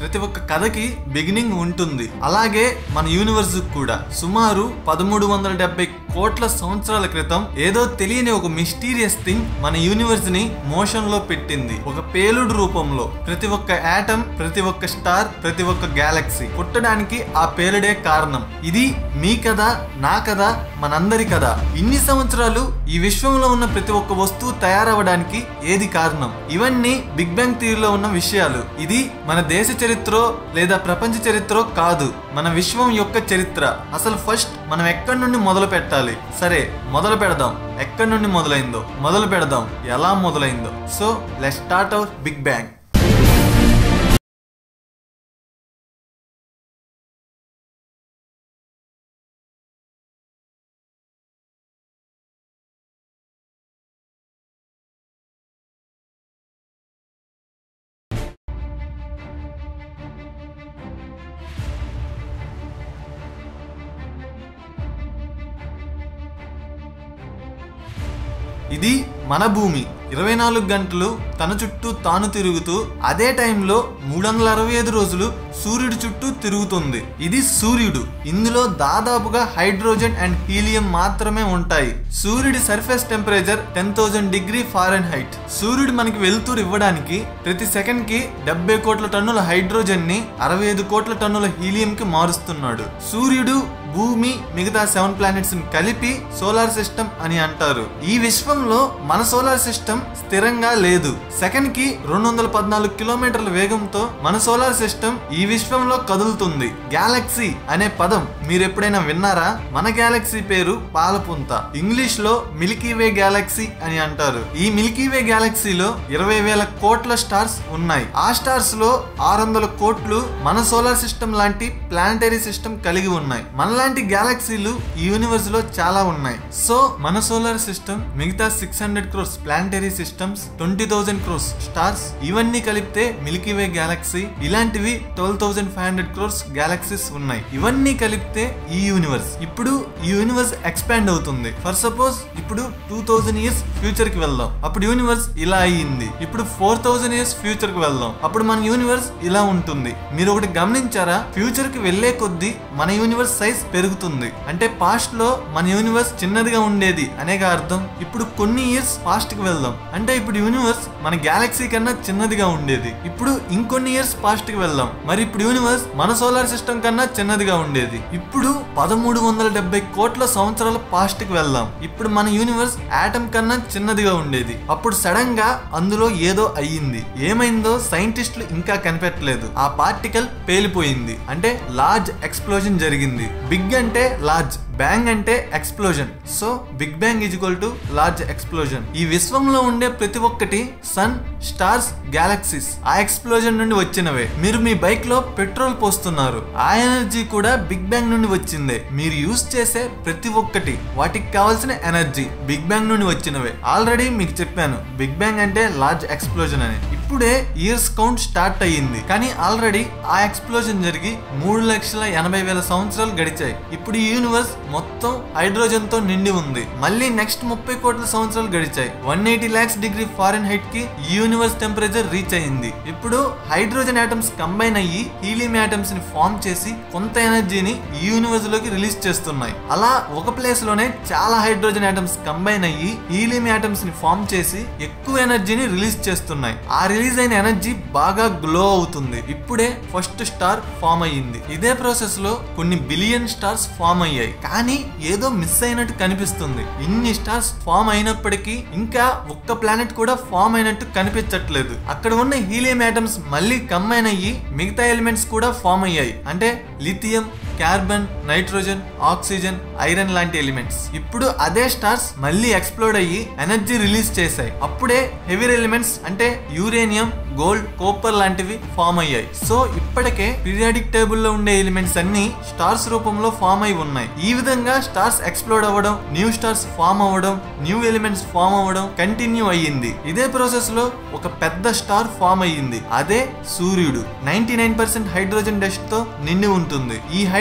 ప్రతి ఒక్క కథకి బిగినింగ్ ఉంటుంది అలాగే మన యూనివర్స్ కూడా సుమారు పదమూడు వందల డెబ్బై కోట్ల సంవత్సరాల క్రితం ఏదో తెలియని ఒక మిస్టీరియస్ థింగ్ మన యూనివర్స్ ని మోషన్ లో పెట్టింది ఒక పేలుడు రూపంలో ప్రతి ఒక్క యాటమ్ ప్రతి ఒక్క స్టార్ ప్రతి ఒక్క గ్యాలక్సీ పుట్టడానికి ఆ పేలుడే కారణం ఇది మీ కథ నా కథ మనందరి కథ ఇన్ని సంవత్సరాలు ఈ విశ్వంలో ఉన్న ప్రతి ఒక్క వస్తువు తయారవడానికి ఏది కారణం ఇవన్నీ బిగ్ బ్యాంగ్ థియరీలో ఉన్న విషయాలు ఇది మన దేశ చరిత్ర లేదా ప్రపంచ చరిత్ర కాదు మన విశ్వం యొక్క చరిత్ర అసలు ఫస్ట్ మనం ఎక్కడి నుండి మొదలు పెట్టాలి సరే మొదలు పెడదాం ఎక్కడి నుండి మొదలైందో మొదలు పెడదాం ఎలా మొదలైందో so let start our big bang ఇది మన భూమి ఇరవై నాలుగు గంటలు తన చుట్టూ తాను తిరుగుతూ అదే టైంలో మూడు వందల అరవై ఐదు రోజులు సూర్యుడి చుట్టూ తిరుగుతుంది ఇది సూర్యుడు ఇందులో దాదాపుగా హైడ్రోజన్ అండ్ హీలియం మాత్రమే ఉంటాయి సూర్యుడి surface temperature ten thousand degree Fahrenheit సూర్యుడు మనకి వెలుతురు ఇవ్వడానికి ప్రతి సెకండ్ కి డెబ్బై కోట్ల టన్నుల హైడ్రోజన్ ని అరవై ఐదు కోట్ల టన్నుల హీలియం కి మారుస్తున్నాడు సూర్యుడు భూమి మిగతా సెవెన్ ప్లానెట్స్ ని కలిపి సోలార్ సిస్టమ్ అని అంటారు ఈ విశ్వంలో మన సోలార్ సిస్టమ్ స్థిరంగా లేదు సెకండ్ కి రెండు వందల పద్నాలుగు కిలోమీటర్ల వేగంతో మన సోలార్ సిస్టమ్ ఈ విశ్వంలో కదులుతుంది గ్యాలక్సీ అనే పదం మీరు ఎప్పుడైనా విన్నారా మన గ్యాలక్సీ పేరు పాలపుంత ఇంగ్లీష్ లో మిల్కీ వే గ్యాలక్సీ అని అంటారు ఈ మిల్కీ వే గ్యాలక్సీలో ఇరవై వేల కోట్ల స్టార్స్ ఉన్నాయి ఆ స్టార్స్ లో ఆరు వందల కోట్లు మన సోలార్ సిస్టమ్ లాంటి ప్లానటరీ సిస్టమ్ కలిగి ఉన్నాయి మనలాంటి గ్యాలక్సీలు ఈ యూనివర్స్ లో చాలా ఉన్నాయి సో మన సోలార్ సిస్టమ్ మిగతా six hundred crores planetary systems twenty thousand crores stars ఇవన్నీ కలిపితే మిల్కీ వే గ్యాలక్సీ ఇలాంటివి twelve thousand five hundred crores galaxies ఉన్నాయి ఇవన్నీ కలిపితే ఈ యూనివర్స్ ఇప్పుడు ఈ యూనివర్స్ ఎక్స్పాండ్ అవుతుంది ఫర్ సపోజ్ ఇప్పుడు టూ థౌసండ్ ఇయర్స్ ఫ్యూచర్ కి వెళ్దాం అప్పుడు యూనివర్స్ ఇలా అయ్యింది ఇప్పుడు ఫోర్ థౌసండ్ ఇయర్స్ ఫ్యూచర్ కి వెళ్దాం అప్పుడు మన యూనివర్స్ ఇలా ఉంటుంది మీరు ఒకటి గమనించారా ఫ్యూచర్ కి వెళ్లే కొద్దీ మన యూనివర్స్ సైజ్ పెరుగుతుంది అంటే పాస్ట్ లో మన యూనివర్స్ చిన్నదిగా ఉండేది అనేగా అర్థం ఇప్పుడు కొన్ని ఇయర్స్ పాస్ట్ కి వెళ్దాం అంటే ఇప్పుడు యూనివర్స్ మన గ్యాలక్సీ కన్నా చిన్నదిగా ఉండేది ఇప్పుడు ఇంకొన్ని ఇయర్స్ పాస్ట్ కి వెళ్దాం మరి ఇప్పుడు యూనివర్స్ మన సోలార్ సిస్టమ్ కన్నా చిన్నదిగా ఉండేది ఇప్పుడు పదమూడు వందల డెబ్బై కోట్ల సంవత్సరాల పాస్ట్ కి వెళ్దాం ఇప్పుడు మన యూనివర్స్ ఆటం కన్నా చిన్నదిగా ఉండేది అప్పుడు సడన్ గా అందులో ఏదో అయ్యింది ఏమైందో సైంటిస్టులు ఇంకా కనిపెట్టలేదు ఆ పార్టికల్ పేలిపోయింది అంటే లార్జ్ ఎక్స్ప్లోజన్ జరిగింది బిగ్ అంటే లార్జ్ బ్యాంగ్ అంటే explosion so big bang is equal to large explosion ఈ విశ్వంలో ఉండే ప్రతి ఒక్కటి సన్ స్టార్స్ గ్యాలక్సీస్ ఆ ఎక్స్ప్లోజన్ నుండి వచ్చినవే మీరు మీ బైక్ లో పెట్రోల్ పోస్తున్నారు ఆ ఎనర్జీ కూడా బిగ్ బ్యాంగ్ నుండి వచ్చిందే మీరు యూజ్ చేసే ప్రతి ఒక్కటి వాటికి కావాల్సిన ఎనర్జీ బిగ్ బ్యాంగ్ నుండి వచ్చినవే ఆల్రెడీ మీకు చెప్పాను బిగ్ బ్యాంగ్ అంటే లార్జ్ ఎక్స్ప్లోజన్ అని ఇప్పుడే ఇయర్స్ కౌంట్ స్టార్ట్ అయ్యింది కానీ ఆల్రెడీ ఆ ఎక్స్ప్లోజన్ జరిగి మూడు లక్షల ఎనభై వేల సంవత్సరాలు గడిచాయి ఇప్పుడు ఈ యూనివర్స్ మొత్తం హైడ్రోజన్ తో నిండి ఉంది మళ్ళీ నెక్స్ట్ ముప్పై కోట్ల సంవత్సరాలు గడిచాయి one eighty lakhs degree Fahrenheit కి ఈ యూనివర్స్ టెంపరేచర్ రీచ్ అయింది ఇప్పుడు హైడ్రోజన్ ఆటమ్స్ కంబైన్ అయ్యి హీలియం ఆటమ్స్ ని ఫామ్ చేసి కొంత ఎనర్జీని ఈ యూనివర్స్ లోకి రిలీజ్ చేస్తున్నాయి అలా ఒక ప్లేస్ లోనే చాలా హైడ్రోజన్ ఆటమ్స్ కంబైన్ అయ్యి హీలియం ఆటమ్స్ ని ఫామ్ చేసి ఎక్కువ ఎనర్జీని రిలీజ్ చేస్తున్నాయి ఆ రిలీజ్ అయిన ఎనర్జీ బాగా గ్లో అవుతుంది ఇప్పుడే ఫస్ట్ స్టార్ ఫామ్ అయ్యింది ఇదే ప్రాసెస్ లో కొన్ని బిలియన్ స్టార్స్ ఫామ్ అయ్యాయి కానీ ఏదో మిస్ అయినట్టు కనిపిస్తుంది ఇన్ని స్టార్స్ ఫామ్ అయినప్పటికీ ఇంకా ఒక్క ప్లానెట్ కూడా ఫామ్ అయినట్టు కనిపించట్లేదు అక్కడ ఉన్న హీలియం ఆటమ్స్ మళ్ళీ కంబైన్ అయ్యి మిగతా ఎలిమెంట్స్ కూడా ఫామ్ అయ్యాయి అంటే lithium carbon nitrogen oxygen iron లాంటి ఎలిమెంట్స్ ఇప్పుడు అదే స్టార్స్ మళ్ళీ ఎక్స్ప్లోడ్ అయ్యి ఎనర్జీ రిలీజ్ చేశాయి అప్పుడే హెవీ ఎలిమెంట్స్ అంటే యూరేనియం గోల్డ్ కోపర్ లాంటివి ఫామ్ అయ్యాయి సో ఇప్పటికే పీరియాడిక్ టేబుల్ లో ఉండే ఎలిమెంట్స్ అన్ని స్టార్స్ రూపంలో ఫామ్ అయి ఉన్నాయి ఈ విధంగా స్టార్స్ ఎక్స్ప్లోడ్ అవ్వడం న్యూ స్టార్స్ ఫామ్ అవ్వడం న్యూ ఎలిమెంట్స్ ఫామ్ అవ్వడం కంటిన్యూ అయ్యింది ఇదే ప్రాసెస్ లో ఒక పెద్ద స్టార్ ఫామ్ అయ్యింది అదే సూర్యుడు ninety nine percent hydrogen dust తో నిండి ఉంటుంది ఈ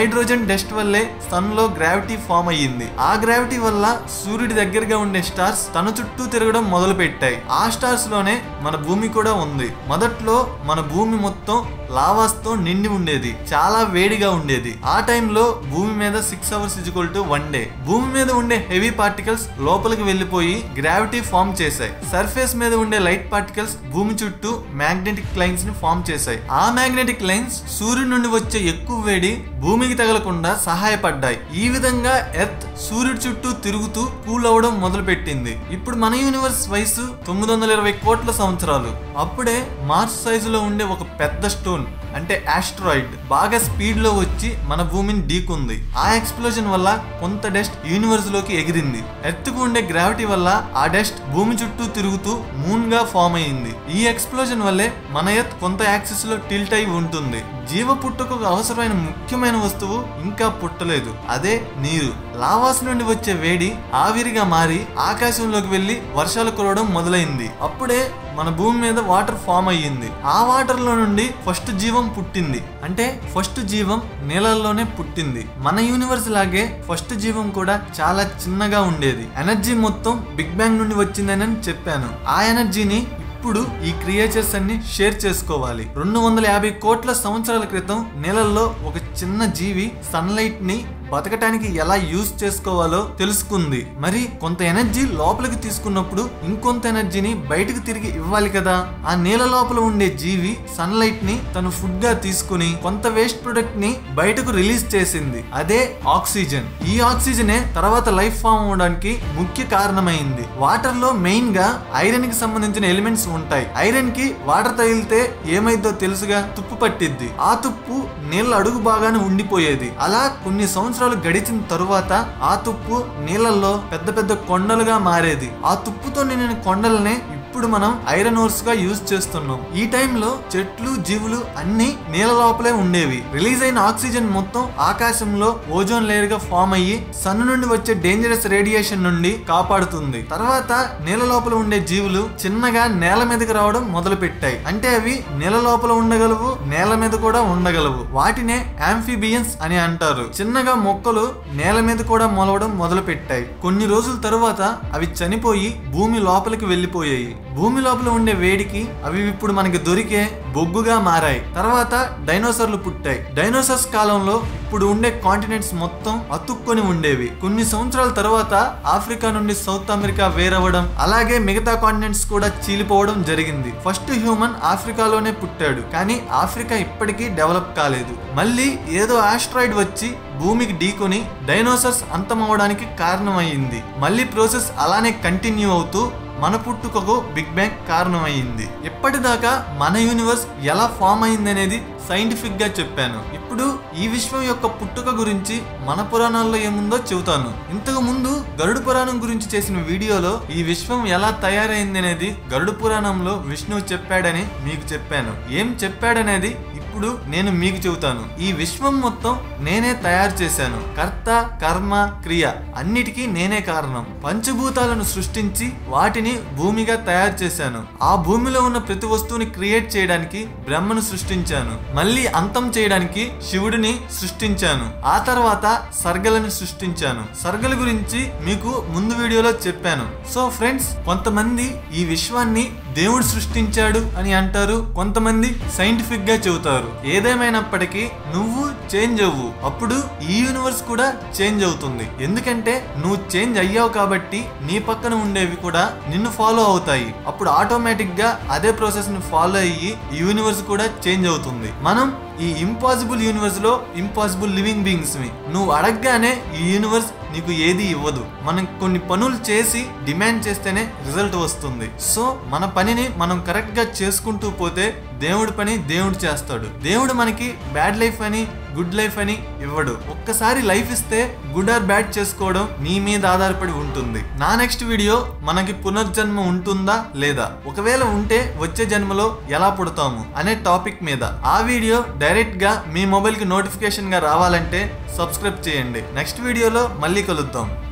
హైడ్రోజన్ డస్ట్ వల్లే సన్ లో గ్రావిటీ ఫామ్ అయ్యింది ఆ గ్రావిటీ వల్ల సూర్యుడి దగ్గరగా ఉండే స్టార్స్ తన చుట్టూ తిరగడం మొదలు పెట్టాయి ఆ స్టార్స్ లోనే మన భూమి కూడా ఉంది మొదట్లో మన భూమి మొత్తం లావాస్ తో నిండి ఉండేది చాలా వేడిగా ఉండేది ఆ టైంలో భూమి మీద six hours is equal to one day భూమి మీద ఉండే హెవీ పార్టికల్స్ లోపలికి వెళ్ళిపోయి గ్రావిటీ ఫామ్ చేశాయి సర్ఫేస్ మీద ఉండే లైట్ పార్టికల్స్ భూమి చుట్టూ మ్యాగ్నెటిక్ లైన్స్ ని ఫామ్ చేశాయి ఆ మ్యాగ్నెటిక్ లైన్స్ సూర్యుడి నుండి వచ్చే ఎక్కువ వేడి భూమికి తగలకుండా సహాయపడ్డాయి ఈ విధంగా ఎర్త్ సూర్యుడి చుట్టూ తిరుగుతూ కూల్ అవడం మొదలు పెట్టింది ఇప్పుడు మన యూనివర్స్ వయసు తొమ్మిది వందల ఇరవై కోట్ల సంవత్సరాలు అప్పుడే మార్స్ సైజులో ఉండే ఒక పెద్ద స్టోన్ అంటే ఆస్ట్రాయిడ్ బాగా స్పీడ్ లో వచ్చి మన భూమిని ఢీకుంది ఆ ఎక్స్ప్లోజన్ వల్ల కొంత డస్ట్ యూనివర్స్ లోకి ఎగిరింది ఎర్త్ కు ఉండే గ్రావిటీ వల్ల ఆ డస్ట్ భూమి చుట్టూ తిరుగుతూ మూన్ గా ఫామ్ అయింది ఈ ఎక్స్ప్లోజన్ వల్లే మన ఎర్త్ కొంత యాక్సిస్ లో టిల్ట్ అయి ఉంటుంది జీవ పుట్టుకకు అవసరమైన ముఖ్యమైన వస్తువు ఇంకా పుట్టలేదు అదే నీరు లావాస్ నుండి వచ్చే వేడి ఆవిరిగా మారి ఆకాశంలోకి వెళ్లి వర్షాలు కురవడం మొదలైంది అప్పుడే మన భూమి మీద వాటర్ ఫామ్ అయ్యింది ఆ వాటర్ లో నుండి ఫస్ట్ జీవం పుట్టింది అంటే ఫస్ట్ జీవం నీళ్ళల్లోనే పుట్టింది మన యూనివర్స్ లాగే ఫస్ట్ జీవం కూడా చాలా చిన్నగా ఉండేది ఎనర్జీ మొత్తం బిగ్ బ్యాంగ్ నుండి వచ్చిందని చెప్పాను ఆ ఎనర్జీని ఇప్పుడు ఈ క్రియేచర్స్ అన్ని షేర్ చేసుకోవాలి రెండు వందల యాభై కోట్ల సంవత్సరాల క్రితం నీళ్ళల్లో ఒక చిన్న జీవి సన్లైట్ ని బతకటానికి ఎలా యూజ్ చేసుకోవాలో తెలుసుకుంది మరి కొంత ఎనర్జీ లోపలికి తీసుకున్నప్పుడు ఇంకొంత ఎనర్జీని బయటకు తిరిగి ఇవ్వాలి కదా ఆ నీళ్ళ లోపల ఉండే జీవి సన్లైట్ ని తను ఫుడ్ గా తీసుకుని కొంత వేస్ట్ ప్రొడక్ట్ ని బయటకు రిలీజ్ చేసింది అదే ఆక్సిజన్ ఈ ఆక్సిజనే తర్వాత లైఫ్ ఫామ్ అవడానికి ముఖ్య కారణమైంది వాటర్ లో మెయిన్ గా ఐరన్ కి సంబంధించిన ఎలిమెంట్స్ ఉంటాయి ఐరన్ కి వాటర్ తగిలితే ఏమైందో తెలుసుగా తుప్పు పట్టిద్ది ఆ తుప్పు నీళ్ళ అడుగు బాగానే ఉండిపోయేది అలా కొన్ని సంవత్సరాలు గడిచిన తరువాత ఆ తుప్పు నీళ్ళల్లో పెద్ద పెద్ద కొండలుగా మారేది ఆ తుప్పుతో నిండిన కొండలనే ఇప్పుడు మనం ఐరన్ ఓర్స్ గా యూజ్ చేస్తున్నాం ఈ టైంలో చెట్లు జీవులు అన్ని నీళ్ళ లోపలే ఉండేవి రిలీజ్ అయిన ఆక్సిజన్ మొత్తం ఆకాశంలో ఓజోన్ లేయర్ గా ఫామ్ అయ్యి సన్ నుండి వచ్చే డేంజరస్ రేడియేషన్ నుండి కాపాడుతుంది తర్వాత నీళ్ళ లోపల ఉండే జీవులు చిన్నగా నేల మీదకి రావడం మొదలు పెట్టాయి అంటే అవి నీళ్ళ లోపల ఉండగలవు నేల మీద కూడా ఉండగలవు వాటినే ఆంఫిబియన్స్ అని అంటారు చిన్నగా మొక్కలు నేల మీద కూడా మొలవడం మొదలు పెట్టాయి కొన్ని రోజుల తరువాత అవి చనిపోయి భూమి లోపలికి వెళ్ళిపోయాయి భూమి లోపల ఉండే వేడికి అవి ఇప్పుడు మనకి దొరికే బొగ్గుగా మారాయి తర్వాత డైనోసార్లు పుట్టాయి డైనోసార్స్ కాలంలో ఇప్పుడు ఉండే కాంటినెంట్స్ మొత్తం అతుక్కొని ఉండేవి కొన్ని సంవత్సరాల తర్వాత ఆఫ్రికా నుండి సౌత్ అమెరికా వేరవ్వడం అలాగే మిగతా కాంటినెంట్స్ కూడా చీలిపోవడం జరిగింది ఫస్ట్ హ్యూమన్ ఆఫ్రికాలోనే పుట్టాడు కానీ ఆఫ్రికా ఇప్పటికీ డెవలప్ కాలేదు మళ్ళీ ఏదో ఆస్ట్రాయిడ్ వచ్చి భూమికి ఢీకొని డైనోసార్స్ అంతమవడానికి కారణమయ్యింది మళ్ళీ ప్రాసెస్ అలానే కంటిన్యూ అవుతూ మన పుట్టుకకు బిగ్ బ్యాంగ్ కారణమైంది ఇప్పటిదాకా మన యూనివర్స్ ఎలా ఫామ్ అయింది అనేది సైంటిఫిక్ గా చెప్పాను ఇప్పుడు ఈ విశ్వం యొక్క పుట్టుక గురించి మన పురాణాల్లో ఏముందో చెబుతాను ఇంతకు ముందు గరుడు పురాణం గురించి చేసిన వీడియోలో ఈ విశ్వం ఎలా తయారైంది అనేది గరుడు పురాణంలో విష్ణువు చెప్పాడని మీకు చెప్పాను ఏం చెప్పాడనేది ఇప్పుడు నేను మీకు చెబుతాను ఈ విశ్వం మొత్తం నేనే తయారు చేశాను కర్త కర్మ క్రియ అన్నిటికీ నేనే కారణం పంచభూతాలను సృష్టించి వాటిని భూమిగా తయారు చేశాను ఆ భూమిలో ఉన్న ప్రతి వస్తువుని క్రియేట్ చేయడానికి బ్రహ్మను సృష్టించాను మళ్ళీ అంతం చేయడానికి శివుడిని సృష్టించాను ఆ తర్వాత సర్గలను సృష్టించాను సర్గల గురించి మీకు ముందు వీడియోలో చెప్పాను సో ఫ్రెండ్స్ కొంతమంది ఈ విశ్వాన్ని దేవుడు సృష్టించాడు అని అంటారు కొంతమంది సైంటిఫిక్ గా చెబుతారు ఏదేమైనప్పటికీ నువ్వు చేంజ్ అవ్వు అప్పుడు ఈ యూనివర్స్ కూడా చేంజ్ అవుతుంది ఎందుకంటే నువ్వు చేంజ్ అయ్యావు కాబట్టి నీ పక్కన ఉండేవి కూడా నిన్ను ఫాలో అవుతాయి అప్పుడు ఆటోమేటిక్ గా అదే ప్రాసెస్ ని ఫాలో అయ్యి ఈ యూనివర్స్ కూడా చేంజ్ అవుతుంది మనం ఈ ఇంపాసిబుల్ యూనివర్స్ లో ఇంపాసిబుల్ లివింగ్ బీయింగ్స్ ని నువ్వు అడగగానే ఈ యూనివర్స్ నీకు ఏది ఇవ్వదు మనం కొన్ని పనులు చేసి డిమాండ్ చేస్తేనే రిజల్ట్ వస్తుంది సో మన పనిని మనం కరెక్ట్ గా చేసుకుంటూ పోతే దేవుడి పని దేవుడు చేస్తాడు దేవుడు మనకి బ్యాడ్ లైఫ్ అని గుడ్ లైఫ్ అని ఇవ్వడు ఒక్కసారి లైఫ్ ఇస్తే గుడ్ ఆర్ బ్యాడ్ చేసుకోవడం నీ మీద ఆధారపడి ఉంటుంది నా నెక్స్ట్ వీడియో మనకి పునర్జన్మ ఉంటుందా లేదా ఒకవేళ ఉంటే వచ్చే జన్మలో ఎలా పుడతాము అనే టాపిక్ మీద ఆ వీడియో డైరెక్ట్ గా మీ మొబైల్ కి నోటిఫికేషన్ గా రావాలంటే సబ్స్క్రైబ్ చేయండి నెక్స్ట్ వీడియోలో మళ్ళీ కలుద్దాం